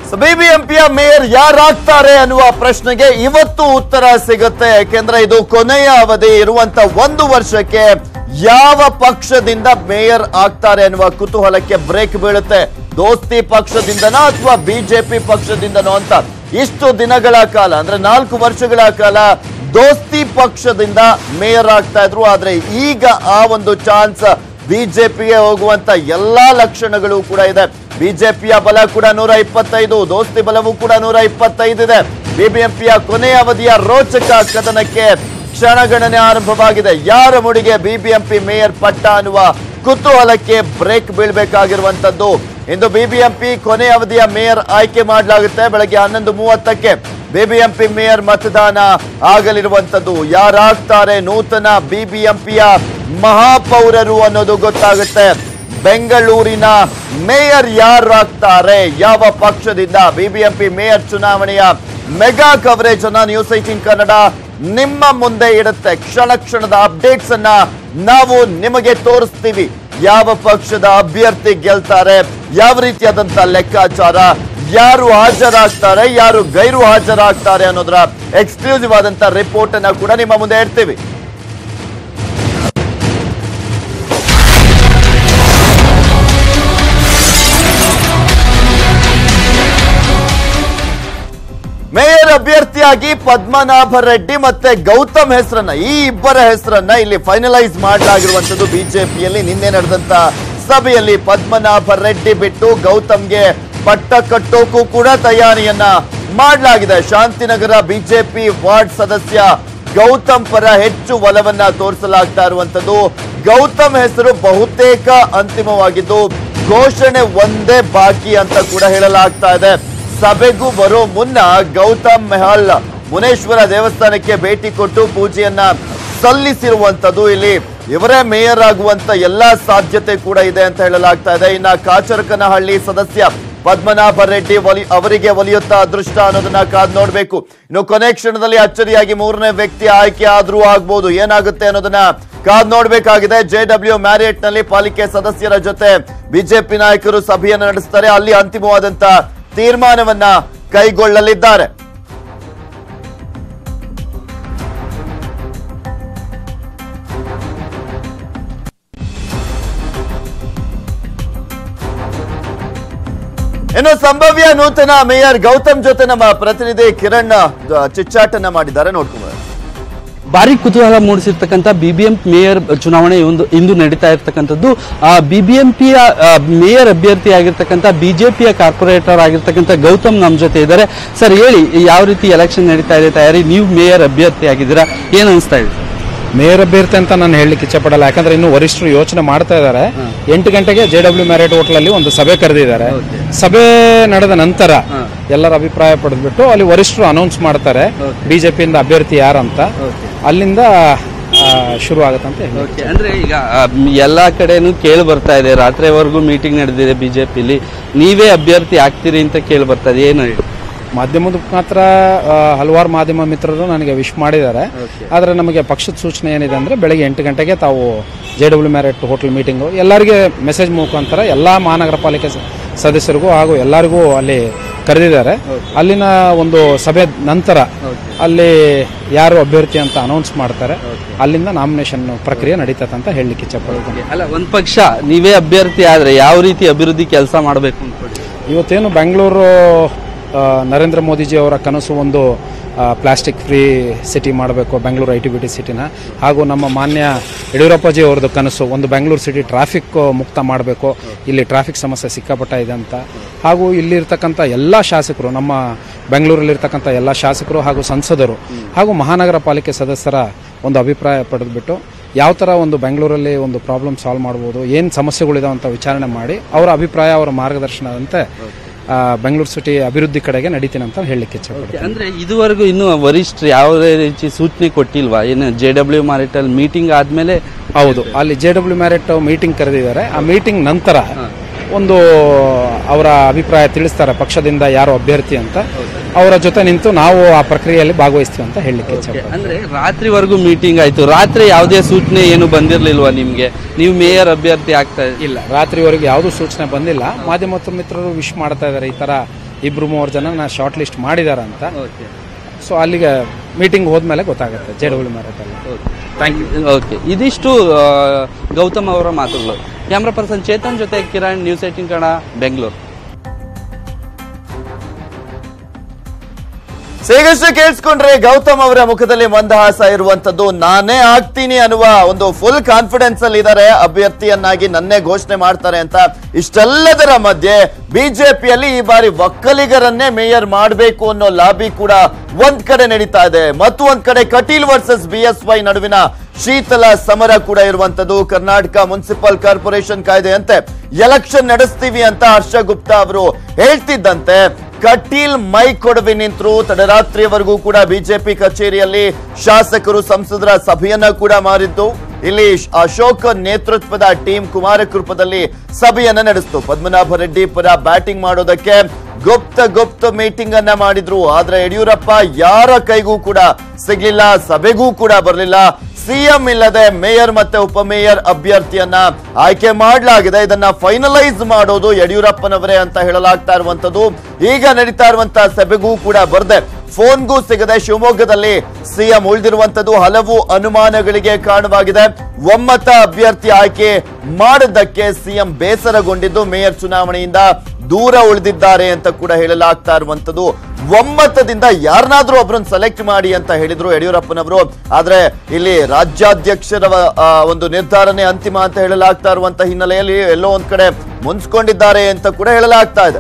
ಬಿಬಿಎಂಪಿಯ ಮೇಯರ್ ಯಾರಾಗ್ತಾರೆ ಅನ್ನುವ ಪ್ರಶ್ನೆಗೆ ಇವತ್ತು ಉತ್ತರ ಸಿಗುತ್ತೆ ಯಾಕೆಂದ್ರೆ ಇದು ಕೊನೆಯ ಅವಧಿ ಇರುವಂತ ಒಂದು ವರ್ಷಕ್ಕೆ ಯಾವ ಪಕ್ಷದಿಂದ ಮೇಯರ್ ಆಗ್ತಾರೆ ಅನ್ನುವ ಕುತೂಹಲಕ್ಕೆ ಬ್ರೇಕ್ ಬೀಳುತ್ತೆ ದೋಸ್ತಿ ಪಕ್ಷದಿಂದನೋ ಅಥವಾ ಬಿಜೆಪಿ ಪಕ್ಷದಿಂದನೋ ಅಂತ ಇಷ್ಟು ದಿನಗಳ ಕಾಲ ಅಂದ್ರೆ ನಾಲ್ಕು ವರ್ಷಗಳ ಕಾಲ ದೋಸ್ತಿ ಪಕ್ಷದಿಂದ ಮೇಯರ್ ಆಗ್ತಾ ಇದ್ರು ಆದ್ರೆ ಈಗ ಆ ಒಂದು ಚಾನ್ಸ್ ಬಿಜೆಪಿಗೆ ಹೋಗುವಂತ ಎಲ್ಲಾ ಲಕ್ಷಣಗಳು ಕೂಡ ಇದೆ ಬಿಜೆಪಿಯ ಬಲ ಕೂಡ ನೂರ ಇಪ್ಪತ್ತೈದು ದೋಸ್ತಿ ಬಲವೂ ಕೂಡ ನೂರ ಇಪ್ಪತ್ತೈದು ಇದೆ ಬಿಬಿಎಂಪಿಯ ಕೊನೆಯ ಅವಧಿಯ ರೋಚಕ ಕದನಕ್ಕೆ ಕ್ಷಣಗಣನೆ ಆರಂಭವಾಗಿದೆ ಯಾರ ಮುಡಿಗೆ ಬಿಬಿಎಂಪಿ ಮೇಯರ್ ಪಟ್ಟ ಅನ್ನುವ ಕುತೂಹಲಕ್ಕೆ ಬ್ರೇಕ್ ಬೀಳ್ಬೇಕಾಗಿರುವಂತದ್ದು ಇಂದು ಬಿಬಿಎಂಪಿ ಕೊನೆಯ ಅವಧಿಯ ಮೇಯರ್ ಆಯ್ಕೆ ಮಾಡಲಾಗುತ್ತೆ ಬೆಳಗ್ಗೆ ಹನ್ನೊಂದು ಮೂವತ್ತಕ್ಕೆ ಬಿಬಿಎಂಪಿ ಮೇಯರ್ ಮತದಾನ ಆಗಲಿರುವಂತದ್ದು ಯಾರಾಗ್ತಾರೆ ನೂತನ ಬಿಬಿಎಂಪಿಯ ಮಹಾಪೌರರು ಅನ್ನೋದು ಗೊತ್ತಾಗುತ್ತೆ ಬೆಂಗಳೂರಿನ ಮೇಯರ್ ಯಾರಾಗ್ತಾರೆ ಯಾವ ಪಕ್ಷದಿಂದ ಬಿಬಿಎಂಪಿ ಮೇಯರ್ ಚುನಾವಣೆಯ ಮೆಗಾ ಕವರೇಜ್ ಅನ್ನ ನ್ಯೂಸ್ ಏಟೀನ್ ಕನ್ನಡ ನಿಮ್ಮ ಮುಂದೆ ಇಡುತ್ತೆ ಕ್ಷಣ ಕ್ಷಣದ ಅಪ್ಡೇಟ್ಸ್ ಅನ್ನ ನಾವು ನಿಮಗೆ ತೋರಿಸ್ತೀವಿ ಯಾವ ಪಕ್ಷದ ಅಭ್ಯರ್ಥಿ ಗೆಲ್ತಾರೆ ಯಾವ ರೀತಿಯಾದಂತ ಲೆಕ್ಕಾಚಾರ ಯಾರು ಹಾಜರಾಗ್ತಾರೆ ಯಾರು ಗೈರು ಹಾಜರಾಗ್ತಾರೆ ಅನ್ನೋದರ ಎಕ್ಸ್ಕ್ಲೂಸಿವ್ ಆದಂತ ರಿಪೋರ್ಟ್ ಅನ್ನ ಕೂಡ ನಿಮ್ಮ ಮುಂದೆ ಇಡ್ತೀವಿ ಮೇಯರ್ ಅಭ್ಯರ್ಥಿಯಾಗಿ ಪದ್ಮನಾಭ ರೆಡ್ಡಿ ಮತ್ತೆ ಗೌತಮ್ ಹೆಸರನ್ನ ಈ ಇಬ್ಬರ ಹೆಸರನ್ನ ಇಲ್ಲಿ ಫೈನಲೈಸ್ ಮಾಡಲಾಗಿರುವಂತದ್ದು ಬಿಜೆಪಿಯಲ್ಲಿ ನಿನ್ನೆ ನಡೆದಂತ ಸಭೆಯಲ್ಲಿ ಪದ್ಮನಾಭ ರೆಡ್ಡಿ ಬಿಟ್ಟು ಗೌತಮ್ಗೆ ಪಟ್ಟ ಕಟ್ಟೋಕು ಕೂಡ ತಯಾರಿಯನ್ನ ಮಾಡಲಾಗಿದೆ ಶಾಂತಿನಗರ ಬಿಜೆಪಿ ವಾರ್ಡ್ ಸದಸ್ಯ ಗೌತಮ್ ಪರ ಹೆಚ್ಚು ಒಲವನ್ನ ತೋರಿಸಲಾಗ್ತಾ ಇರುವಂತದ್ದು ಗೌತಮ್ ಹೆಸರು ಬಹುತೇಕ ಅಂತಿಮವಾಗಿದ್ದು ಘೋಷಣೆ ಒಂದೇ ಬಾಕಿ ಅಂತ ಕೂಡ ಹೇಳಲಾಗ್ತಾ ಇದೆ ಸಭೆಗೂ ಬರೋ ಮುನ್ನ ಗೌತಮ್ ಮೆಹಲ್ ಮುನೇಶ್ವರ ದೇವಸ್ಥಾನಕ್ಕೆ ಭೇಟಿ ಕೊಟ್ಟು ಪೂಜೆಯನ್ನ ಸಲ್ಲಿಸಿರುವಂತದ್ದು ಇಲ್ಲಿ ಇವರೇ ಮೇಯರ್ ಆಗುವಂತ ಎಲ್ಲಾ ಸಾಧ್ಯತೆ ಕೂಡ ಇದೆ ಅಂತ ಹೇಳಲಾಗ್ತಾ ಇದೆ ಇನ್ನ ಕಾಚರಕನಹಳ್ಳಿ ಸದಸ್ಯ ಪದ್ಮನಾಭ ರೆಡ್ಡಿ ಒಲಿ ಅವರಿಗೆ ಒಲಿಯುತ್ತಾ ಅದೃಷ್ಟ ಅನ್ನೋದನ್ನ ಕಾದ್ ನೋಡ್ಬೇಕು ಇನ್ನು ಕೊನೆ ಕ್ಷಣದಲ್ಲಿ ಅಚ್ಚರಿಯಾಗಿ ಮೂರನೇ ವ್ಯಕ್ತಿ ಆಯ್ಕೆ ಆದ್ರೂ ಆಗ್ಬೋದು ಏನಾಗುತ್ತೆ ಅನ್ನೋದನ್ನ ಕಾದ್ ನೋಡ್ಬೇಕಾಗಿದೆ ಜೆ ಡಬ್ಲ್ಯೂ ಮ್ಯಾರಿಯಟ್ ನಲ್ಲಿ ಪಾಲಿಕೆ ಸದಸ್ಯರ ಜೊತೆ ಬಿಜೆಪಿ ನಾಯಕರು ಸಭೆಯನ್ನು ನಡೆಸ್ತಾರೆ ಅಲ್ಲಿ ಅಂತಿಮವಾದಂತ ತೀರ್ಮಾನವನ್ನ ಕೈಗೊಳ್ಳಲಿದ್ದಾರೆ ಇನ್ನು ಸಂಭವ್ಯ ನೂತನ ಮೇಯರ್ ಗೌತಮ್ ಜೊತೆ ನಮ್ಮ ಪ್ರತಿನಿಧಿ ಕಿರಣ್ ಅಹ್, ಚಿಚ್ಚಾಟನ್ನ ಮಾಡಿದ್ದಾರೆ ನೋಡ್ಕೊಂಡು ಭಾರಿ ಕುತೂಹಲ ಮೂಡಿಸಿರ್ತಕ್ಕಂಥ ಬಿಬಿಎಂಪಿ ಮೇಯರ್ ಚುನಾವಣೆ ಒಂದು ಇಂದು ನಡೀತಾ ಇರ್ತಕ್ಕಂಥದ್ದು ಬಿಬಿಎಂಪಿಯ ಮೇಯರ್ ಅಭ್ಯರ್ಥಿ ಆಗಿರ್ತಕ್ಕಂಥ ಬಿಜೆಪಿಯ ಕಾರ್ಪೊರೇಟರ್ ಆಗಿರ್ತಕ್ಕಂಥ ಗೌತಮ್ ನಮ್ಮ ಜೊತೆ ಇದ್ದಾರೆ ಸರ್ ಹೇಳಿ ಯಾವ ರೀತಿ ಎಲೆಕ್ಷನ್ ನಡೀತಾ ಇದೆ ತಯಾರಿ ನೀವು ಮೇಯರ್ ಅಭ್ಯರ್ಥಿ ಆಗಿದ್ದೀರಾ ಏನ್ ಅನಿಸ್ತಾ ಇದೆ ಮೇಯರ್ ಅಭ್ಯರ್ಥಿ ಅಂತ ನಾನು ಹೇಳಲಿಕ್ಕೆ ಇಚ್ಛಪಡಲ್ಲ ಯಾಕಂದ್ರೆ ಇನ್ನು ವರಿಷ್ಠರು ಯೋಚನೆ ಮಾಡ್ತಾ ಇದ್ದಾರೆ ಎಂಟು ಗಂಟೆಗೆ ಜೆ ಡಬ್ಲ್ಯೂ ಮ್ಯಾರೇಟ್ ಹೋಟ್ಲಲ್ಲಿ ಒಂದು ಸಭೆ ಕರೆದಿದ್ದಾರೆ ಸಭೆ ನಡೆದ ನಂತರ ಎಲ್ಲರ ಅಭಿಪ್ರಾಯ ಪಡೆದ್ಬಿಟ್ಟು ಅಲ್ಲಿ ವರಿಷ್ಠರು ಅನೌನ್ಸ್ ಮಾಡ್ತಾರೆ ಬಿಜೆಪಿಯಿಂದ ಅಭ್ಯರ್ಥಿ ಯಾರಂತ ಅಲ್ಲಿಂದ ಆ, ಶುರು ಆಗುತ್ತೆ ಅಂತ ಹೇಳಿ ಓಕೆ ಅಂದ್ರೆ ಈಗ ಆ, ಮ್, ಎಲ್ಲಾ ಕಡೆನೂ ಕೇಳಿ ಬರ್ತಾ ಇದೆ ರಾತ್ರಿವರೆಗೂ ಮೀಟಿಂಗ್ ನಡೆದಿದೆ ಬಿಜೆಪಿಲಿ ನೀವೇ ಅಭ್ಯರ್ಥಿ ಆಗ್ತೀರಿ ಅಂತ ಕೇಳಿ ಬರ್ತಾ ಇದೆ ಏನು ಹೇಳಿ ಮಾಧ್ಯಮದ ಮುಖಾಂತರ ಆ, ಹಲವಾರು ಮಾಧ್ಯಮ ಮಿತ್ರರು ನನಗೆ ವಿಶ್ ಮಾಡಿದ್ದಾರೆ ಆದರೆ ನಮಗೆ ಪಕ್ಷದ ಸೂಚನೆ ಏನಿದೆ ಅಂದರೆ ಬೆಳಗ್ಗೆ ಎಂಟು ಗಂಟೆಗೆ ತಾವು J W Marriott hotel meeting ಎಲ್ಲರಿಗೆ ಮೆಸೇಜ್ ಮುಖಾಂತರ ಎಲ್ಲ ಮಹಾನಗರ ಪಾಲಿಕೆ ಸ- ಸದಸ್ಯರಿಗೂ ಹಾಗೂ ಎಲ್ಲರಿಗೂ ಅಲ್ಲಿ ಕರೆದಿದ್ದಾರೆ ಅಲ್ಲಿನ ಒಂದು ಸಭೆ ನಂತರ ಅಲ್ಲಿ ಯಾರು ಅಭ್ಯರ್ಥಿ ಅಂತ ಅನೌನ್ಸ್ ಮಾಡ್ತಾರೆ ಅಲ್ಲಿಂದ ನಾಮಿನೇಷನ್ ಪ್ರಕ್ರಿಯೆ ನಡೀತದೆ ಅಂತ ಹೇಳಲಿಕ್ಕೆ ಇಚ್ಛಪಡ್ತೀನಿ ಅಲ್ಲ ಒಂದ್ ಪಕ್ಷ ನೀವೇ ಅಭ್ಯರ್ಥಿ ಆದ್ರೆ ಯಾವ ರೀತಿ ಅಭಿವೃದ್ಧಿ ಕೆಲಸ ಮಾಡಬೇಕು ಅನ್ಕೊಳ್ಳಿ ಇವತ್ತೇನು ಬೆಂಗಳೂರು ಆ, ನರೇಂದ್ರ ಮೋದಿಜಿ ಅವರ ಕನಸು ಒಂದು ಪ್ಲಾಸ್ಟಿಕ್ ಫ್ರೀ ಸಿಟಿ ಮಾಡಬೇಕು Bengaluru I T B T ಸಿಟಿನ ಹಾಗೂ ನಮ್ಮ ಮಾನ್ಯ ಯಡಿಯೂರಪ್ಪಜಿ ಅವ್ರದ್ದು ಕನಸು ಒಂದು ಬೆಂಗಳೂರು ಸಿಟಿ ಟ್ರಾಫಿಕ್ ಮುಕ್ತ ಮಾಡಬೇಕು ಇಲ್ಲಿ ಟ್ರಾಫಿಕ್ ಸಮಸ್ಯೆ ಸಿಕ್ಕಾಪಟ್ಟ ಇದೆ ಅಂತ ಹಾಗೂ ಇಲ್ಲಿರ್ತಕ್ಕಂಥ ಎಲ್ಲ ಶಾಸಕರು ನಮ್ಮ ಬೆಂಗಳೂರಲ್ಲಿರ್ತಕ್ಕಂಥ ಎಲ್ಲ ಶಾಸಕರು ಹಾಗೂ ಸಂಸದರು ಹಾಗೂ ಮಹಾನಗರ ಪಾಲಿಕೆ ಸದಸ್ಯರ ಒಂದು ಅಭಿಪ್ರಾಯ ಪಡೆದುಬಿಟ್ಟು ಯಾವ ಥರ ಒಂದು ಬೆಂಗಳೂರಲ್ಲಿ ಒಂದು ಪ್ರಾಬ್ಲಮ್ ಸಾಲ್ವ್ ಮಾಡ್ಬೋದು ಏನು ಸಮಸ್ಯೆಗಳಿದಾವೆ ಅಂತ ವಿಚಾರಣೆ ಮಾಡಿ ಅವರ ಅಭಿಪ್ರಾಯ ಅವರ ಮಾರ್ಗದರ್ಶನದಂತೆ ಆ, ಬೆಂಗಳೂರು ಸಿಟಿ ಅಭಿವೃದ್ಧಿ ಕಡೆಗೆ ನಡೀತೀನಿ ಅಂತ ಹೇಳಲಿಕ್ಕೆ ಇಚ್ಛೆಪಡ್ತೀನಿ ಅಂದ್ರೆ ಇದುವರೆಗೂ ಇನ್ನು ವರಿಷ್ಠರು ಯಾವುದೇ ರೀತಿ ಸೂಚನೆ ಕೊಟ್ಟಿಲ್ವಾ ಏನು ಜೆ ಡಬ್ಲ್ಯೂ ಮಾರಿಟಲ್ ಮೀಟಿಂಗ್ ಆದ್ಮೇಲೆ ಹೌದು ಅಲ್ಲಿ ಜೆ ಡಬ್ಲ್ಯೂ ಮ್ಯಾರೆಟ್ ಮೀಟಿಂಗ್ ಕರೆದಿದ್ದಾರೆ ಆ ಮೀಟಿಂಗ್ ನಂತರ ಒಂದು ಅವರ ಅಭಿಪ್ರಾಯ ತಿಳಿಸ್ತಾರೆ ಪಕ್ಷದಿಂದ ಯಾರು ಅಭ್ಯರ್ಥಿ ಅಂತ ಅವರ ಜೊತೆ ನಿಂತು ನಾವು ಆ ಪ್ರಕ್ರಿಯೆಯಲ್ಲಿ ಭಾಗವಹಿಸ್ತೀವಿ ಅಂತ ಹೇಳಲಿಕ್ಕೆ ಇಚ್ಛೆಪಡ್ತೀನಿ ಅಂದ್ರೆ ರಾತ್ರಿವರೆಗೂ ಮೀಟಿಂಗ್ ಆಯ್ತು ರಾತ್ರಿ ಯಾವುದೇ ಸೂಚನೆ ಏನು ಬಂದಿರ್ಲಿಲ್ವಾ ನಿಮ್ಗೆ ನೀವು ಮೇಯರ್ ಅಭ್ಯರ್ಥಿ ಆಗ್ತಾ ಇಲ್ಲ ರಾತ್ರಿವರೆಗೆ ಯಾವುದೂ ಸೂಚನೆ ಬಂದಿಲ್ಲ ಮಾಧ್ಯಮ ಮಿತ್ರರು ವಿಶ್ ಮಾಡ್ತಾ ಇದ್ದಾರೆ ಈ ತರ ಇಬ್ರು ಮೂವರು ಜನ ನಾ ಶಾರ್ಟ್ ಲಿಸ್ಟ್ ಮಾಡಿದಾರ ಅಂತ ಓಕೆ ಸೊ ಅಲ್ಲಿಗೆ ಮೀಟಿಂಗ್ ಹೋದ್ಮೇಲೆ ಗೊತ್ತಾಗುತ್ತೆ J W marathon thank you okay ಇದಿಷ್ಟು ಆ, ಗೌತಮ್ ಅವರ ಮಾತುಗಳು ಕ್ಯಾಮ್ರಾ ಪರ್ಸನ್ ಚೇತನ್ ಜೊತೆ ಕಿರಣ್ ನ್ಯೂಸ್ ಏಟಿನ್ ಕನ್ನಡ ಬೆಂಗಳೂರು ಸೇಗಷ್ಟು ಕೇಳಿಸ್ಕೊಂಡ್ರೆ ಗೌತಮ್ ಅವರ ಮುಖದಲ್ಲಿ ಮಂದಹಾಸ ಇರುವಂತದ್ದು ನಾನೇ ಆಗ್ತೀನಿ ಅನ್ನುವ ಒಂದು ಫುಲ್ ಕಾನ್ಫಿಡೆನ್ಸ್ ಅಲ್ಲಿ ಇದ್ದಾರೆ ಅಭ್ಯರ್ಥಿಯನ್ನಾಗಿ ನನ್ನೇ ಘೋಷಣೆ ಮಾಡ್ತಾರೆ ಅಂತ ಇಷ್ಟೆಲ್ಲದರ ಮಧ್ಯೆ ಬಿಜೆಪಿಯಲ್ಲಿ ಈ ಬಾರಿ ಒಕ್ಕಲಿಗರನ್ನೇ ಮೇಯರ್ ಮಾಡಬೇಕು ಅನ್ನೋ ಲಾಬಿ ಕೂಡ ಒಂದ್ ಕಡೆ ನಡೀತಾ ಇದೆ ಮತ್ತು ಒಂದ್ ಕಡೆ Kateel versus B S Y ನಡುವಿನ ಶೀತಲ ಸಮರ ಕೂಡ ಇರುವಂತದ್ದು ಕರ್ನಾಟಕ ಮುನ್ಸಿಪಲ್ ಕಾರ್ಪೊರೇಷನ್ ಕಾಯ್ದೆಯಂತೆ ಎಲೆಕ್ಷನ್ ನಡೆಸ್ತೀವಿ ಅಂತ ಹರ್ಷ ಗುಪ್ತಾ ಅವರು ಹೇಳ್ತಿದ್ದಂತೆ ಕಟೀಲ್ ಮೈ ಕೊಡವಿ ನಿಂತರು ತಡರಾತ್ರಿಯವರೆಗೂ ಕೂಡ ಬಿಜೆಪಿ ಕಚೇರಿಯಲ್ಲಿ ಶಾಸಕರು ಸಂಸದರ ಸಭೆಯನ್ನ ಕೂಡ ಮಾಡಿದ್ದು ಇಲ್ಲಿ ಶ್- ಅಶೋಕ್ ನೇತೃತ್ವದ ಟೀಮ್ ಕುಮಾರಕೃಪದಲ್ಲಿ ಸಭೆಯನ್ನ ನಡೆಸಿತು ಪದ್ಮನಾಭ ರೆಡ್ಡಿ ಪರ ಬ್ಯಾಟಿಂಗ್ ಮಾಡೋದಕ್ಕೆ ಗುಪ್ತ ಗುಪ್ತ ಮೀಟಿಂಗ್ ಅನ್ನ ಮಾಡಿದ್ರು ಆದ್ರೆ ಯಡಿಯೂರಪ್ಪ ಯಾರ ಕೈಗೂ ಕೂಡ ಸಿಗ್ಲಿಲ್ಲ ಸಭೆಗೂ ಕೂಡ ಬರಲಿಲ್ಲ ಸಿಎಂ ಇಲ್ಲದೆ ಮೇಯರ್ ಮತ್ತೆ ಉಪಮೇಯರ್ ಅಭ್ಯರ್ಥಿಯನ್ನ ಆಯ್ಕೆ ಮಾಡಲಾಗಿದೆ ಇದನ್ನ ಫೈನಲೈಸ್ ಮಾಡೋದು ಯಡಿಯೂರಪ್ಪನವರೇ ಅಂತ ಹೇಳಲಾಗ್ತಾ ಇರುವಂತದ್ದು ಈಗ ನಡೀತಾ ಇರುವಂತಹ ಸಭೆಗೂ ಕೂಡ ಬರ್ದೆ ಫೋನ್ಗೂ ಸಿಗದೆ ಶಿವಮೊಗ್ಗದಲ್ಲಿ ಸಿಎಂ ಉಳಿದಿರುವಂತದ್ದು ಹಲವು ಅನುಮಾನಗಳಿಗೆ ಕಾರಣವಾಗಿದೆ ಒಮ್ಮತ ಅಭ್ಯರ್ಥಿ ಆಯ್ಕೆ ಮಾಡದಕ್ಕೆ ಸಿಎಂ ಬೇಸರಗೊಂಡಿದ್ದು ಮೇಯರ್ ಚುನಾವಣೆಯಿಂದ ದೂರ ಉಳಿದಿದ್ದಾರೆ ಅಂತ ಕೂಡ ಹೇಳಲಾಗ್ತಾ ಇರುವಂತದ್ದು ಒಮ್ಮತದಿಂದ ಯಾರನ್ನಾದ್ರೂ ಒಬ್ಬರನ್ನ ಸೆಲೆಕ್ಟ್ ಮಾಡಿ ಅಂತ ಹೇಳಿದ್ರು ಯಡಿಯೂರಪ್ಪನವರು ಆದ್ರೆ ಇಲ್ಲಿ ರಾಜ್ಯಾಧ್ಯಕ್ಷರ ಆ, ಒಂದು ನಿರ್ಧಾರನೇ ಅಂತಿಮ ಅಂತ ಹೇಳಲಾಗ್ತಾ ಇರುವಂತ ಹಿನ್ನೆಲೆಯಲ್ಲಿ ಎಲ್ಲೋ ಒಂದ್ ಕಡೆ ಮುನ್ಸ್ಕೊಂಡಿದ್ದಾರೆ ಅಂತ ಕೂಡ ಹೇಳಲಾಗ್ತಾ ಇದೆ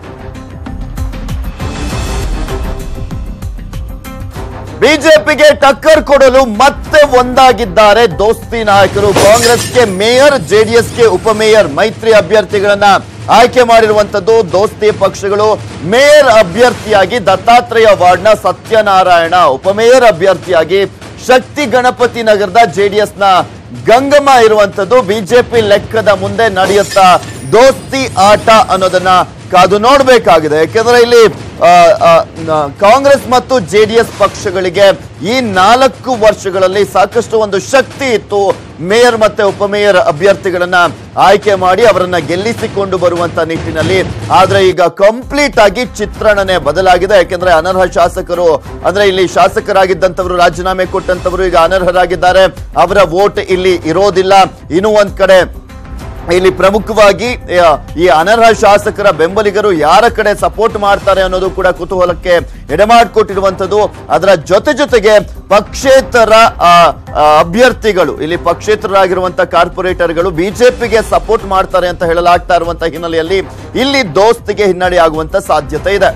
ಬಿಜೆಪಿಗೆ ಟಕ್ಕರ್ ಕೊಡಲು ಮತ್ತೆ ಒಂದಾಗಿದ್ದಾರೆ ದೋಸ್ತಿ ನಾಯಕರು ಕಾಂಗ್ರೆಸ್ಗೆ ಮೇಯರ್ ಜೆಡಿಎಸ್ಗೆ ಉಪಮೇಯರ್ ಮೈತ್ರಿ ಅಭ್ಯರ್ಥಿಗಳನ್ನ ಆಯ್ಕೆ ಮಾಡಿರುವಂತದ್ದು ದೋಸ್ತಿ ಪಕ್ಷಗಳು ಮೇಯರ್ ಅಭ್ಯರ್ಥಿಯಾಗಿ ದತ್ತಾತ್ರೇಯ ವಾರ್ಡ್ನ ಸತ್ಯನಾರಾಯಣ ಉಪಮೇಯರ್ ಅಭ್ಯರ್ಥಿಯಾಗಿ ಶಕ್ತಿ ಗಣಪತಿ ನಗರದ ಜೆಡಿಎಸ್ನ ಗಂಗಮ್ಮ ಇರುವಂತದ್ದು ಬಿಜೆಪಿ ಲೆಕ್ಕದ ಮುಂದೆ ನಡೆಯುತ್ತಾ ದೋಸ್ತಿ ಆಟ ಅನ್ನೋದನ್ನ ಕಾದು ನೋಡಬೇಕಾಗಿದೆ ಯಾಕೆಂದ್ರೆ ಇಲ್ಲಿ ಆ, ಆ, ನ- ಕಾಂಗ್ರೆಸ್ ಮತ್ತು ಜೆಡಿಎಸ್ ಪಕ್ಷಗಳಿಗೆ ಈ ನಾಲ್ಕು ವರ್ಷಗಳಲ್ಲಿ ಸಾಕಷ್ಟು ಒಂದು ಶಕ್ತಿ ಇತ್ತು ಮೇಯರ್ ಮತ್ತೆ ಉಪಮೇಯರ್ ಅಭ್ಯರ್ಥಿಗಳನ್ನ ಆಯ್ಕೆ ಮಾಡಿ ಅವರನ್ನ ಗೆಲ್ಲಿಸಿಕೊಂಡು ಬರುವಂತ ನಿಟ್ಟಿನಲ್ಲಿ ಆದ್ರೆ ಈಗ ಕಂಪ್ಲೀಟ್ ಆಗಿ ಚಿತ್ರಣನೇ ಬದಲಾಗಿದೆ ಯಾಕೆಂದ್ರೆ ಅನರ್ಹ ಶಾಸಕರು ಅಂದ್ರೆ ಇಲ್ಲಿ ಶಾಸಕರಾಗಿದ್ದಂತವರು ರಾಜೀನಾಮೆ ಕೊಟ್ಟಂತವರು ಈಗ ಅನರ್ಹರಾಗಿದ್ದಾರೆ ಅವರ ವೋಟ್ ಇಲ್ಲಿ ಇರೋದಿಲ್ಲ ಇನ್ನೂ ಒಂದ್ ಕಡೆ ಇಲ್ಲಿ ಪ್ರಮುಖವಾಗಿ ಆ, ಈ ಅನರ್ಹ ಶಾಸಕರ ಬೆಂಬಲಿಗರು ಯಾರ ಕಡೆ ಸಪೋರ್ಟ್ ಮಾಡ್ತಾರೆ ಅನ್ನೋದು ಕೂಡ ಕುತೂಹಲಕ್ಕೆ ಎಡೆಮಾಡಿಕೊಟ್ಟಿರುವಂತದ್ದು ಅದರ ಜೊತೆ ಜೊತೆಗೆ ಪಕ್ಷೇತರ ಆ, ಆ, ಅಭ್ಯರ್ಥಿಗಳು ಇಲ್ಲಿ ಪಕ್ಷೇತರರಾಗಿರುವಂತಹ ಕಾರ್ಪೊರೇಟರ್ಗಳು ಬಿಜೆಪಿಗೆ ಸಪೋರ್ಟ್ ಮಾಡ್ತಾರೆ ಅಂತ ಹೇಳಲಾಗ್ತಾ ಇರುವಂತಹ ಹಿನ್ನೆಲೆಯಲ್ಲಿ ಇಲ್ಲಿ ದೋಸ್ತಿಗೆ ಹಿನ್ನಡೆ ಆಗುವಂತ ಸಾಧ್ಯತೆ ಇದೆ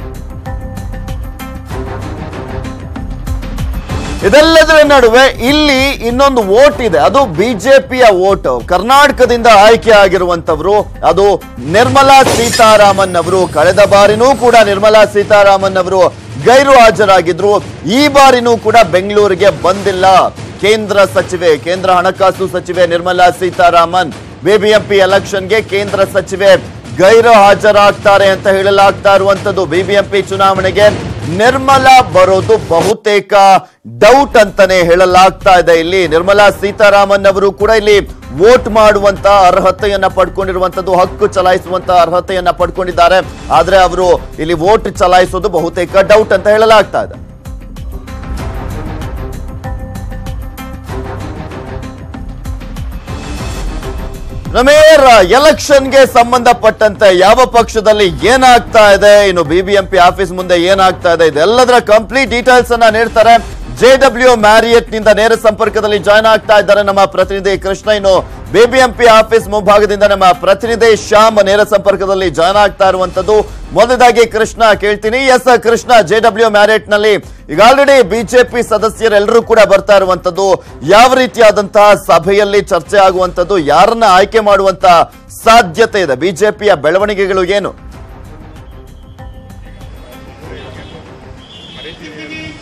ಇದೆಲ್ಲದರ ನಡುವೆ ಇಲ್ಲಿ ಇನ್ನೊಂದು ವೋಟ್ ಇದೆ ಅದು ಬಿಜೆಪಿಯ ವೋಟ್ ಕರ್ನಾಟಕದಿಂದ ಆಯ್ಕೆ ಆಗಿರುವಂತವರು ಅದು ನಿರ್ಮಲಾ ಸೀತಾರಾಮನ್ ಅವರು ಕಳೆದ ಬಾರಿನೂ ಕೂಡ ನಿರ್ಮಲಾ ಸೀತಾರಾಮನ್ ಅವರು ಗೈರು ಹಾಜರಾಗಿದ್ರು ಈ ಬಾರಿನೂ ಕೂಡ ಬೆಂಗಳೂರಿಗೆ ಬಂದಿಲ್ಲ ಕೇಂದ್ರ ಸಚಿವೆ ಕೇಂದ್ರ ಹಣಕಾಸು ಸಚಿವೆ ನಿರ್ಮಲಾ ಸೀತಾರಾಮನ್ ಬಿಬಿಎಂಪಿ ಎಲೆಕ್ಷನ್ಗೆ ಕೇಂದ್ರ ಸಚಿವೆ ಗೈರು ಹಾಜರಾಗ್ತಾರೆ ಅಂತ ಹೇಳಲಾಗ್ತಾ ಇರುವಂತದ್ದು ಬಿಬಿಎಂಪಿ ಚುನಾವಣೆಗೆ ನಿರ್ಮಲಾ ಬರೋದು ಬಹುತೇಕ ಡೌಟ್ ಅಂತಾನೆ ಹೇಳಲಾಗ್ತಾ ಇದೆ ಇಲ್ಲಿ ನಿರ್ಮಲಾ ಸೀತಾರಾಮನ್ ಅವರು ಕೂಡ ಇಲ್ಲಿ ವೋಟ್ ಮಾಡುವಂತ ಅರ್ಹತೆಯನ್ನ ಪಡ್ಕೊಂಡಿರುವಂತದ್ದು ಹಕ್ಕು ಚಲಾಯಿಸುವಂತ ಅರ್ಹತೆಯನ್ನ ಪಡ್ಕೊಂಡಿದ್ದಾರೆ ಆದ್ರೆ ಅವರು ಇಲ್ಲಿ ವೋಟ್ ಚಲಾಯಿಸೋದು ಬಹುತೇಕ ಡೌಟ್ ಅಂತ ಹೇಳಲಾಗ್ತಾ ಇದೆ ರಮೇರ್ ಎಲೆಕ್ಷನ್ಗೆ ಸಂಬಂಧಪಟ್ಟಂತೆ ಯಾವ ಪಕ್ಷದಲ್ಲಿ ಏನಾಗ್ತಾ ಇದೆ ಇನ್ನು ಬಿಬಿಎಂಪಿ ಆಫೀಸ್ ಮುಂದೆ ಏನಾಗ್ತಾ ಇದೆ ಇದೆಲ್ಲದರ ಕಂಪ್ಲೀಟ್ ಡೀಟೇಲ್ಸ್ ಅನ್ನ ನೀಡ್ತಾರೆ ಜೆ ಡಬ್ಲ್ಯೂ ಮ್ಯಾರಿಯಟ್ ನಿಂದ ನೇರ ಸಂಪರ್ಕದಲ್ಲಿ ಜಾಯ್ನ್ ಆಗ್ತಾ ಇದ್ದಾರೆ ನಮ್ಮ ಪ್ರತಿನಿಧಿ ಕೃಷ್ಣ ಇನ್ನು ಬಿಬಿಎಂಪಿ ಆಫೀಸ್ ಮುಂಭಾಗದಿಂದ ನಮ್ಮ ಪ್ರತಿನಿಧಿ ಶ್ಯಾಮ್ ನೇರ ಸಂಪರ್ಕದಲ್ಲಿ ಜಾಯ್ನ್ ಆಗ್ತಾ ಇರುವಂತದ್ದು ಮೊದಲಾಗಿ ಕೃಷ್ಣ ಕೇಳ್ತೀನಿ S Krishna J W Marriott ನಲ್ಲಿ ಈಗ ಆಲ್ರೆಡಿ ಬಿಜೆಪಿ ಸದಸ್ಯರೆಲ್ಲರೂ ಕೂಡ ಬರ್ತಾ ಇರುವಂತದ್ದು ಯಾವ ರೀತಿಯಾದಂತಹ ಸಭೆಯಲ್ಲಿ ಚರ್ಚೆ ಆಗುವಂತದ್ದು ಯಾರನ್ನ ಆಯ್ಕೆ ಮಾಡುವಂತ ಸಾಧ್ಯತೆ ಇದೆ ಬಿಜೆಪಿಯ ಬೆಳವಣಿಗೆಗಳು ಏನು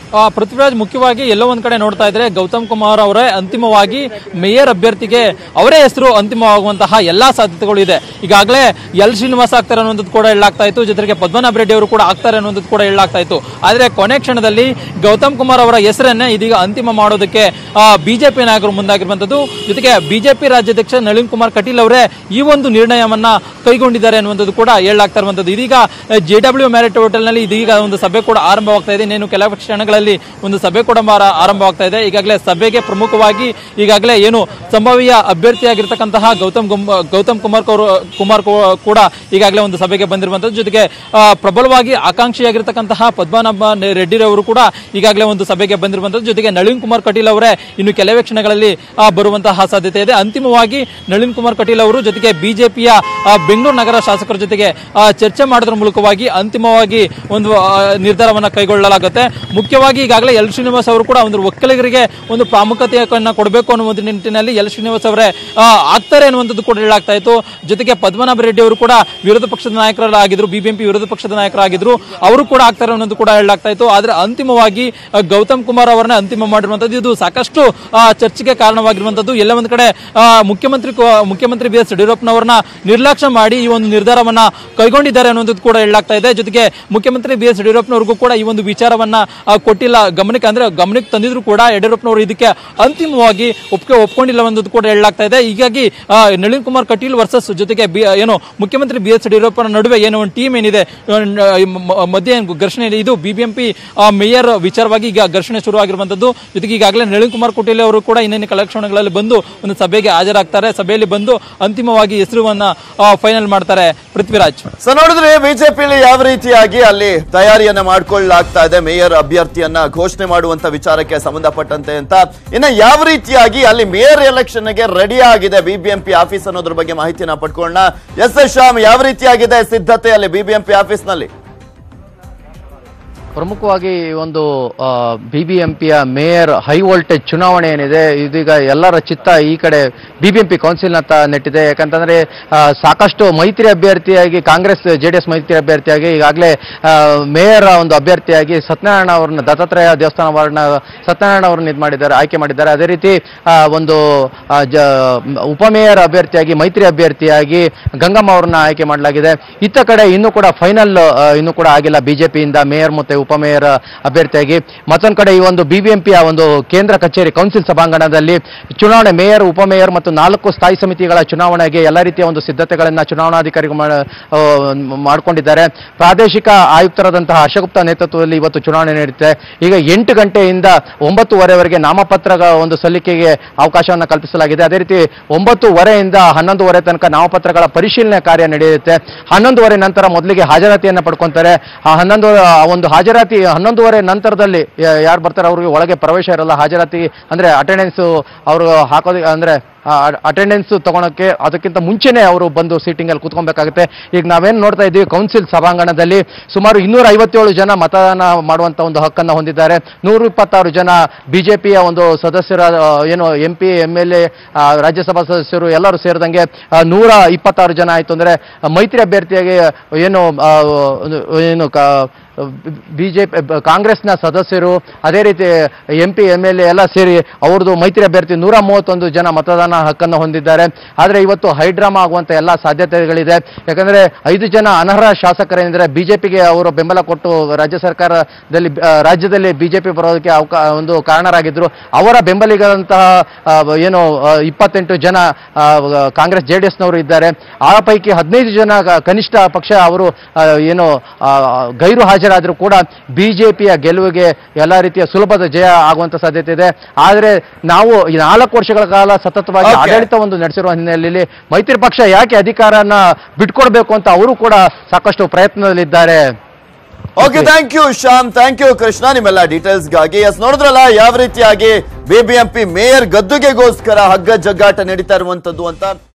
ಆ, ಪೃಥ್ವಿರಾಜ್ ಮುಖ್ಯವಾಗಿ ಎಲ್ಲೋ ಒಂದ್ ಕಡೆ ನೋಡ್ತಾ ಇದ್ರೆ ಗೌತಮ್ ಕುಮಾರ್ ಅವರೇ ಅಂತಿಮವಾಗಿ ಮೇಯರ್ ಅಭ್ಯರ್ಥಿಗೆ ಅವರೇ ಹೆಸರು ಅಂತಿಮವಾಗುವಂತಹ ಎಲ್ಲಾ ಸಾಧ್ಯತೆಗಳು ಇದೆ ಈಗಾಗಲೇ ಎಲ್ ಶ್ರೀನಿವಾಸ ಆಗ್ತಾರೆ ಅನ್ನೋದು ಕೂಡ ಹೇಳಲಾಗ್ತಾ ಇತ್ತು ಜೊತೆಗೆ ಪದ್ಮನಾಭ ರೆಡ್ಡಿ ಅವರು ಕೂಡ ಆಗ್ತಾರೆ ಅನ್ನೋದು ಕೂಡ ಹೇಳಲಾಗ್ತಾ ಇತ್ತು ಆದ್ರೆ ಕೊನೆ ಕ್ಷಣದಲ್ಲಿ ಗೌತಮ್ ಕುಮಾರ್ ಅವರ ಹೆಸರನ್ನೇ ಇದೀಗ ಅಂತಿಮ ಮಾಡೋದಕ್ಕೆ ಬಿಜೆಪಿ ನಾಯಕರು ಮುಂದಾಗಿರುವಂತದ್ದು ಜೊತೆಗೆ ಬಿಜೆಪಿ ರಾಜ್ಯಾಧ್ಯಕ್ಷ ನಳಿನ್ ಕುಮಾರ್ ಕಟೀಲ್ ಅವರೇ ಈ ಒಂದು ನಿರ್ಣಯವನ್ನ ಕೈಗೊಂಡಿದ್ದಾರೆ ಅನ್ನುವಂಥದ್ದು ಕೂಡ ಹೇಳಲಾಗ್ತಾ ಇರುವಂತದ್ದು ಇದೀಗ ಜೆ ಡಬ್ಲ್ಯೂ ಮ್ಯಾರಿಟ್ ಹೋಟೆಲ್ ನಲ್ಲಿ ಇದೀಗ ಒಂದು ಸಭೆ ಕೂಡ ಆರಂಭವಾಗ್ತಾ ಇದೆ ಇನ್ನೇನು ಕೆಲವು ಕ್ಷಣಗಳಲ್ಲಿ ಒಂದು ಸಭೆ ಕೂಡ ಮಾರ- ಆರಂಭವಾಗ್ತಾ ಇದೆ ಈಗಾಗಲೇ ಸಭೆಗೆ ಪ್ರಮುಖವಾಗಿ ಈಗಾಗಲೇ ಏನು ಸಂಭಾವ್ಯ ಅಭ್ಯರ್ಥಿಯಾಗಿರ್ತಕ್ಕಂತಹ ಗೌತಮ್ ಗುಮ್- ಗೌತಮ್ ಕುಮಾರ್ ಕೌರ್- ಕುಮಾರ್ ಕೂ- ಕೂಡ ಈಗಾಗಲೇ ಒಂದು ಸಭೆಗೆ ಬಂದಿರುವಂತದ್ದು ಜೊತೆಗೆ ಆ, ಪ್ರಬಲವಾಗಿ ಆಕಾಂಕ್ಷಿಯಾಗಿರ್ತಕ್ಕಂತಹ ಪದ್ಮನಾಭ ನೆ- ರೆಡ್ಡಿರವರು ಕೂಡ ಈಗಾಗಲೇ ಒಂದು ಸಭೆಗೆ ಬಂದಿರುವಂತದ್ದು ಜೊತೆಗೆ ನಳಿನ್ ಕುಮಾರ್ ಕಟೀಲ್ ಅವರೇ ಇನ್ನು ಕೆಲವೇ ಕ್ಷಣಗಳಲ್ಲಿ ಆ, ಬರುವಂತಹ ಸಾಧ್ಯತೆ ಇದೆ ಅಂತಿಮವಾಗಿ ನಳಿನ್ ಕುಮಾರ್ ಕಟೀಲ್ ಅವರು ಜೊತೆಗೆ ಬಿಜೆಪಿಯ ಬೆಂಗಳೂರು ನಗರ ಶಾಸಕರ ಜೊತೆಗೆ ಆ, ಚರ್ಚೆ ಮಾಡೋದ್ರ ಮೂಲಕವಾಗಿ ಅಂತಿಮವಾಗಿ ಒಂದು ಆ, ನಿರ್ಧಾರವನ್ನ ಕೈಗೊಳ್ಳಲಾಗುತ್ತೆ ಮುಖ್ಯವಾಗಿ ಈಗಾಗಲೇ ಎಲ್ ಶ್ರೀನಿವಾಸ್ ಅವರು ಕೂಡ ಒಂದು ಒಕ್ಕಲಿಗರಿಗೆ ಒಂದು ಪ್ರಾಮುಖ್ಯತೆಯನ್ನ ಕೊಡಬೇಕು ಅನ್ನುವ ಒಂದು ನಿಟ್ಟಿನಲ್ಲಿ ಎಲ್ ಶ್ರೀನಿವಾಸ್ ಅವರೇ ಆ, ಆಗ್ತಾರೆ ಅನ್ನುವಂಥದ್ದು ಕೂಡ ಹೇಳಲಾಗ್ತಾ ಇತ್ತು ಜೊತೆಗೆ ಪದ್ಮನಾಭ ರೆಡ್ಡಿ ಅವರು ಕೂಡ ವಿರೋಧ ಪಕ್ಷದ ನಾಯಕರಾಗಿದ್ರು ಬಿಬಿಎಂಪಿ ವಿರೋಧ ಪಕ್ಷದ ನಾಯಕರಾಗಿದ್ರು ಅವರು ಕೂಡ ಆಗ್ತಾರೆ ಅನ್ನೋದು ಕೂಡ ಹೇಳಲಾಗ್ತಾ ಇತ್ತು ಆದ್ರೆ ಅಂತಿಮವಾಗಿ ಆ, ಗೌತಮ್ ಕುಮಾರ್ ಅವರನ್ನ ಅಂತಿಮ ಮಾಡಿರುವಂತದ್ದು ಇದು ಸಾಕಷ್ಟು ಆ, ಚರ್ಚೆಗೆ ಕಾರಣವಾಗಿರುವಂತದ್ದು ಎಲ್ಲ ಒಂದ್ ಕಡೆ ಆ, ಮುಖ್ಯಮಂತ್ರಿ ಕೋ- ಮುಖ್ಯಮಂತ್ರಿ ಬಿ ಎಸ್ ಯಡಿಯೂರಪ್ಪನವರನ್ನ ನಿರ್ಲಕ್ಷ್ಯ ಮಾಡಿ ಈ ಒಂದು ನಿರ್ಧಾರವನ್ನ ಕೈಗೊಂಡಿದ್ದಾರೆ ಅನ್ನೋದು ಕೂಡ ಹೇಳಲಾಗ್ತಾ ಇದೆ ಜೊತೆಗೆ ಮುಖ್ಯಮಂತ್ರಿ ಬಿ ಎಸ್ ಯಡಿಯೂರಪ್ಪನವ್ರಿಗೂ ಕೂಡ ಈ ಒಂದು ವಿಚಾರವನ್ನ ಆ, ಕೊಟ್ಟಿಲ್ಲ ಗಮನಕ್ಕೆ ಅಂದ್ರೆ ಗಮನಕ್ಕೆ ತಂದಿದ್ರು ಕೂಡ ಯಡಿಯೂರಪ್ಪನವರು ಇದಕ್ಕೆ ಅಂತಿಮವಾಗಿ ಒಪ್ಪಿಗೆ ಒಪ್ಕೊಂಡಿಲ್ಲ ಅನ್ನೋದು ಕೂಡ ಹೇಳಲಾಗ್ತಾ ಇದೆ ಹೀಗಾಗಿ ಆ, ನಳಿನ್ ಕುಮಾರ್ ಕಟೀಲ್ ವರ್ಸಸ್ ಜೊತೆಗೆ ಬಿ ಏನು ಮುಖ್ಯಮಂತ್ರಿ ಬಿ ಎಸ್ ಯಡಿಯೂರಪ್ಪನ ನಡುವೆ ಏನು ಒಂದು ಟೀಮ್ ಏನಿದೆ ಆ, ನ- ಮ- ಮಧ್ಯೆ ಏನು ಘರ್ಷಣೆ ಇದೆ ಇದು ಬಿಬಿಎಂಪಿ ಮೇಯರ್ ವಿಚಾರವಾಗಿ ಈಗ ಘರ್ಷಣೆ ಶುರುವಾಗಿರುವಂತದ್ದು ಜೊತೆಗೆ ಈಗಾಗಲೇ ನಳಿನ್ ಕುಮಾರ್ ಕಟೀಲ್ ಅವರು ಕೂಡ ಇನ್ನೇನು ಕಲೆಕ್ಷಣಗಳಲ್ಲಿ ಬಂದು ಒಂದು ಸಭೆಗೆ ಹಾಜರಾಗ್ತಾರೆ ಸಭೆಯಲ್ಲಿ ಬಂದು ಅಂತಿಮವಾಗಿ ಹೆಸರುವನ್ನ ಫೈನಲ್ ಮಾಡ್ತಾರೆ ಪೃಥ್ವಿರಾಜ್ ಸೊ ನೋಡಿದ್ರೆ ಬಿಜೆಪಿಯಲ್ಲಿ ಯಾವ ರೀತಿಯಾಗಿ ಅಲ್ಲಿ ತಯಾರಿಯನ್ನ ಮಾಡ್ಕೊಳ್ಳಲಾಗ್ತಾ ಇದೆ ಮೇಯರ್ ಅಭ್ಯರ್ಥಿಯನ್ನ ಘೋಷಣೆ ಮಾಡುವಂತ ವಿಚಾರಕ್ಕೆ ಸಂಬಂಧಪಟ್ಟಂತೆ ಅಂತ ಇನ್ನ ಯಾವ ರೀತಿಯಾಗಿ ಅಲ್ಲಿ ಮೇಯರ್ ಎಲೆಕ್ಷನ್ ಗೆ ರೆಡಿ ಆಗಿದೆ ಬಿಬಿಎಂಪಿ ಆಫೀಸ್ ಅನ್ನೋದ್ರ ಬಗ್ಗೆ ಮಾಹಿತಿಯನ್ನ ಪಡ್ಕೊಳ್ಳೋಣ ಎಸ್ ಎಸ್ ಶ್ಯಾಮ್ ಯಾವ ರೀತಿಯಾಗಿದೆ ಸಿದ್ಧತೆ ಅಲ್ಲಿ ಬಿಬಿಎಂಪಿ ಆಫೀಸ್ ನಲ್ಲಿ ಪ್ರಮುಖವಾಗಿ ಈ ಒಂದು ಬಿಬಿಎಂಪಿಯ ಮೇಯರ್ ಹೈ ವೋಲ್ಟೇಜ್ ಚುನಾವಣೆ ಏನಿದೆ ಇದೀಗ ಎಲ್ಲರ ಚಿತ್ತ ಈ ಕಡೆ ಬಿಬಿಎಂಪಿ ಕೌನ್ಸಿಲ್ನತ್ತ ನೆಟ್ಟಿದೆ ಯಾಕಂತಂದ್ರೆ ಆ, ಸಾಕಷ್ಟು ಮೈತ್ರಿ ಅಭ್ಯರ್ಥಿಯಾಗಿ ಕಾಂಗ್ರೆಸ್ ಜೆಡಿಎಸ್ ಮೈತ್ರಿ ಅಭ್ಯರ್ಥಿಯಾಗಿ ಈಗಾಗಲೇ ಮೇಯರ್ ಒಂದು ಅಭ್ಯರ್ಥಿಯಾಗಿ ಸತ್ಯನಾರಾಯಣ ಅವರನ್ನ ದತ್ತಾತ್ರೇಯ ದೇವಸ್ಥಾನ ವಾರ್ಡ್ನ ಸತ್ಯನಾರಾಯಣ ಅವರನ್ನ ಇದು ಮಾಡಿದ್ದಾರೆ ಆಯ್ಕೆ ಮಾಡಿದ್ದಾರೆ ಅದೇ ರೀತಿ ಆ, ಒಂದು ಆ, ಜ ಉಪಮೇಯರ್ ಅಭ್ಯರ್ಥಿಯಾಗಿ ಮೈತ್ರಿ ಅಭ್ಯರ್ಥಿಯಾಗಿ ಗಂಗಮ್ಮ ಅವರನ್ನ ಆಯ್ಕೆ ಮಾಡಲಾಗಿದೆ ಇತ್ತ ಕಡೆ ಇನ್ನೂ ಕೂಡ ಫೈನಲ್ ಇನ್ನೂ ಕೂಡ ಆಗಿಲ್ಲ ಬಿಜೆಪಿಯಿಂದ ಮೇಯರ್ ಮತ್ತೆ ಉಪಮೇಯರ್ ಅಭ್ಯರ್ಥಿಯಾಗಿ ಮತ್ತೊಂದು ಕಡೆ ಈ ಒಂದು ಬಿಬಿಎಂಪಿಯ ಒಂದು ಕೇಂದ್ರ ಕಚೇರಿ ಕೌನ್ಸಿಲ್ ಸಭಾಂಗಣದಲ್ಲಿ ಚುನಾವಣೆ ಮೇಯರ್ ಉಪಮೇಯರ್ ಮತ್ತು ನಾಲ್ಕು ಸ್ಥಾಯಿ ಸಮಿತಿಗಳ ಚುನಾವಣೆಗೆ ಎಲ್ಲ ರೀತಿಯ ಒಂದು ಸಿದ್ಧತೆಗಳನ್ನ ಚುನಾವಣಾಧಿಕಾರಿಗಳು ಮಾಡ- ಆ, ಮಾಡಿಕೊಂಡಿದ್ದಾರೆ ಪ್ರಾದೇಶಿಕ ಆಯುಕ್ತರಾದಂತಹ ಹರ್ಷಗುಪ್ತ ನೇತೃತ್ವದಲ್ಲಿ ಇವತ್ತು ಚುನಾವಣೆ ನಡೆಯುತ್ತೆ ಈಗ ಎಂಟು ಗಂಟೆಯಿಂದ ಒಂಬತ್ತುವರೆವರೆಗೆ ನಾಮಪತ್ರಗಳ ಒಂದು ಸಲ್ಲಿಕೆಗೆ ಅವಕಾಶವನ್ನು ಕಲ್ಪಿಸಲಾಗಿದೆ ಅದೇ ರೀತಿ ಒಂಬತ್ತುವರೆಯಿಂದ ಹನ್ನೊಂದುವರೆ ತನಕ ನಾಮಪತ್ರಗಳ ಪರಿಶೀಲನೆ ಕಾರ್ಯ ನಡೆಯುತ್ತೆ ಹನ್ನೊಂದುವರೆ ನಂತರ ಮೊದಲಿಗೆ ಹಾಜರಾತಿಯನ್ನು ಪಡ್ಕೊಂತಾರೆ ಆ ಹನ್ನೊಂದು ಆ ಒಂದು ಹಾಜರಾತಿ ಹನ್ನೊಂದುವರೆ ನಂತರದಲ್ಲಿ ಯಾರು ಬರ್ತಾರೆ ಅವ್ರಿಗೆ ಒಳಗೆ ಪ್ರವೇಶ ಇರಲ್ಲ ಹಾಜರಾತಿ ಅಂದ್ರೆ ಅಟೆಂಡೆನ್ಸ್ ಅವರು ಹಾಕೋದು ಅಂದ್ರೆ ಅಟೆಂಡೆನ್ಸ್ ತಗೊಳಕ್ಕೆ ಅದಕ್ಕಿಂತ ಮುಂಚೆನೆ ಅವರು ಬಂದು ಸೀಟಿಂಗ್ ಅಲ್ಲಿ ಕೂತ್ಕೊಬೇಕಾಗುತ್ತೆ ಈಗ ನಾವೇನು ನೋಡ್ತಾ ಇದ್ದೀವಿ ಕೌನ್ಸಿಲ್ ಸಭಾಂಗಣದಲ್ಲಿ ಸುಮಾರು ಇನ್ನೂರ ಐವತ್ತೇಳು ಜನ ಮತದಾನ ಮಾಡುವಂತ ಒಂದು ಹಕ್ಕನ್ನು ಹೊಂದಿದ್ದಾರೆ ನೂರ ಇಪ್ಪತ್ತಾರು ಜನ ಬಿಜೆಪಿಯ ಒಂದು ಸದಸ್ಯರ ಆ, ಏನು M P M L A Rajya Sabha ಸದಸ್ಯರು ಎಲ್ಲರೂ ಸೇರಿದಂಗೆ ಆ, ನೂರ ಇಪ್ಪತ್ತಾರು ಜನ ಆಯ್ತು ಅಂದ್ರೆ ಆ, ಮೈತ್ರಿ ಅಭ್ಯರ್ಥಿಯಾಗಿ ಏನು ಆ, ಏನು ಕ- ಬಿಜೆಪಿ ಕಾಂಗ್ರೆಸ್ನ ಸದಸ್ಯರು ಅದೇ ರೀತಿ M P M L A ಎಲ್ಲ ಸೇರಿ ಅವ್ರದ್ದು ಮೈತ್ರಿ ಅಭ್ಯರ್ಥಿ ನೂರ ಮೂವತ್ತೊಂದು ಜನ ಮತದಾನ ಹಕ್ಕನ್ನು ಹೊಂದಿದ್ದಾರೆ ಆದರೆ ಇವತ್ತು ಹೈಡ್ರಾಮಾ ಆಗುವಂತ ಎಲ್ಲ ಸಾಧ್ಯತೆಗಳಿದೆ ಯಾಕಂದ್ರೆ ಐದು ಜನ ಅನರ್ಹ ಶಾಸಕರೇನಿದ್ರೆ ಬಿಜೆಪಿಗೆ ಅವರು ಬೆಂಬಲ ಕೊಟ್ಟು ರಾಜ್ಯ ಸರ್ಕಾರದಲ್ಲಿ ಆ, ರಾಜ್ಯದಲ್ಲಿ ಬಿಜೆಪಿ ಬರೋದಕ್ಕೆ ಅವಕಾ ಒಂದು ಕಾರಣರಾಗಿದ್ರು ಅವರ ಬೆಂಬಲಿಗರಂತಹ ಆ, ಏನು ಆ, ಇಪ್ಪತ್ತೆಂಟು ಜನ ಆ, ಕಾಂಗ್ರೆಸ್ ಜೆ ಡಿ ಎಸ್ನವರು ಇದ್ದಾರೆ ಆ ಪೈಕಿ ಹದಿನೈದು ಜನ ಗ- ಕನಿಷ್ಠ ಪಕ್ಷ ಅವರು ಆ, ಏನು ಆ, ಗೈರು ಹಾಜರಾದರೂ ಕೂಡ ಬಿಜೆಪಿಯ ಗೆಲುವಿಗೆ ಎಲ್ಲ ರೀತಿಯ ಸುಲಭದ ಜಯ ಆಗುವಂತ ಸಾಧ್ಯತೆ ಇದೆ ಆದರೆ ನಾವು ಈ ನಾಲ್ಕು ವರ್ಷಗಳ ಕಾಲ ಸತತವಾಗಿ Okay. ಆಡಳಿತ ಒಂದು ನಡೆಸಿರುವ ಹಿನ್ನೆಲೆಯಲ್ಲಿ ಮೈತ್ರಿ ಪಕ್ಷ ಯಾಕೆ ಅಧಿಕಾರನ ಬಿಟ್ಕೊಡ್ಬೇಕು ಅಂತ ಅವರು ಕೂಡ ಸಾಕಷ್ಟು ಪ್ರಯತ್ನದಲ್ಲಿದ್ದಾರೆ okay thank you Shyam thank you Krishna ನಿಮ್ಮೆಲ್ಲ ಡೀಟೇಲ್ಸ್ ಗಾಗಿ ಎಸ್ ನೋಡಿದ್ರಲ್ಲ ಯಾವ ರೀತಿಯಾಗಿ ಬಿಬಿಎಂಪಿ ಮೇಯರ್ ಗದ್ದುಗೆಗೋಸ್ಕರ ಹಗ್ಗ ಜಗ್ಗಾಟ ನಡೀತಾ ಇರುವಂತದ್ದು ಅಂತ